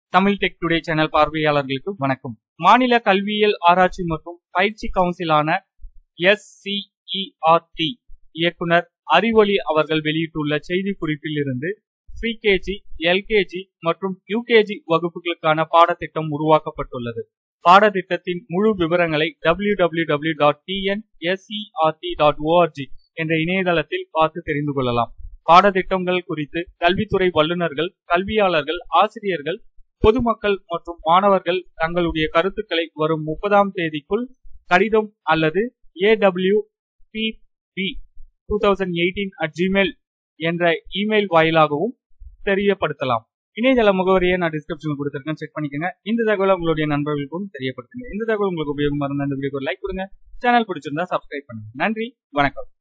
Tamil tech today channel பார்வையாளர்களுக்கு வணக்கம் மாநில கல்வியியல் ஆராய்ச்சி மற்றும் பயிற்சி கவுன்சிலான எஸ்சிஇஆர்டி இயக்குனர் அறிவொளி அவர்கள் வெளியிட்டுள்ள செய்தி குறிப்பில் இருந்து ப்ரீகேஜி எல்கேஜி மற்றும் யூகேஜி வகுப்புகளுக்கான பாடத்திட்டம் உருவாக்கப்பட்டுள்ளது பாடத்திட்டத்தின் முழு விவரங்களை W W W dot TNSCERT dot ORG என்ற இணையதளத்தில் பார்த்து தெரிந்து கொள்ளலாம் பாடத்திட்டங்கள் குறித்து கல்வித்துறை வல்லுநர்கள் கல்வியாளர்கள் ஆசிரியர்கள் பொதுமக்கள் மற்றும் மாணவர்கள் தங்களுடைய கருத்துக்களை வரும் முப்பதாம் தேதிக்குள் கடிதம் அல்லது AW PP two thousand eighteen at Gmail என்ற இமெயில் வாயிலாகவும் தெரியப்படுத்தலாம் இணையதள முகவரியை நான் டிஸ்கிரிப்ஷனில் கொடுத்துருக்கேன் செக் பண்ணிக்கோங்க இந்த தகவலை உங்களுடைய நண்பர்களுக்கும் தெரியப்படுத்துங்க இந்த தகவல் உங்களுக்கு உபயோகமாக இருந்தால் இந்த வீடியோக்கு லைக் கொடுங்க சேனல் பிடிச்சிருந்தா சப்ஸ்கிரைப் பண்ணுங்க நன்றி வணக்கம்